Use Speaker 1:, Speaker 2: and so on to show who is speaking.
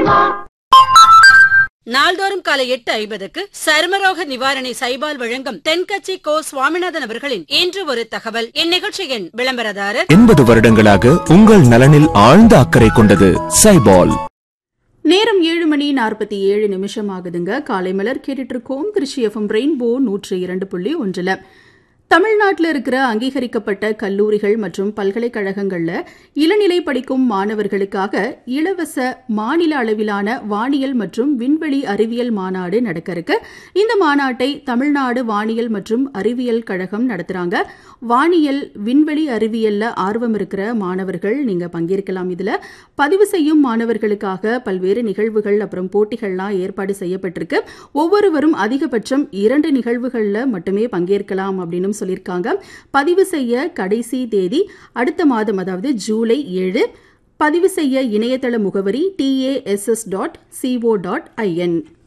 Speaker 1: நாள்தோறும் காலை எட்டு ஐம்பதுக்கு சருமரோக நிவாரணி சைபால் வழங்கும் தென்கட்சி கோ சுவாமிநாதன் அவர்களின் இன்று ஒரு தகவல் இந்நிகழ்ச்சியின் விளம்பரதாரர்
Speaker 2: எண்பது வருடங்களாக உங்கள் நலனில் ஆழ்ந்த அக்கறை கொண்டது சைபால்
Speaker 3: நேரம் ஏழு மணி நாற்பத்தி ஏழு நிமிஷம் ஆகுதுங்க காலை மலர் கேட்டுட்டு இருக்கோம் திருச்சி எஃப்எம் ரெயின்போ நூற்று இரண்டு புள்ளி ஒன்றில் தமிழ்நாட்டில் இருக்கிற அங்கீகரிக்கப்பட்ட கல்லூரிகள் மற்றும் பல்கலைக்கழகங்களில் இளநிலை படிக்கும் மாணவர்களுக்காக இலவச மாநில அளவிலான வானியல் மற்றும் விண்வெளி அறிவியல் மாநாடு நடக்க இருக்கு இந்த மாநாட்டை தமிழ்நாடு வானியல் மற்றும் அறிவியல் கழகம் நடத்துறாங்க வானியல் விண்வெளி அறிவியல்ல ஆர்வம் இருக்கிற மாணவர்கள் நீங்க பங்கேற்கலாம் இதுல பதிவு செய்யும் மாணவர்களுக்காக பல்வேறு நிகழ்வுகள் அப்புறம் போட்டிகள்லாம் ஏற்பாடு செய்யப்பட்டிருக்கு ஒவ்வொருவரும் அதிகபட்சம் இரண்டு நிகழ்வுகள்ல மட்டுமே பங்கேற்கலாம் அப்படின்னு சொல்லியிருக்காங்க பதிவு செய்ய கடைசி தேதி அடுத்த மாதம் அதாவது ஜூலை ஏழு பதிவு செய்ய இணையதள முகவரி DASS dot CO dot IN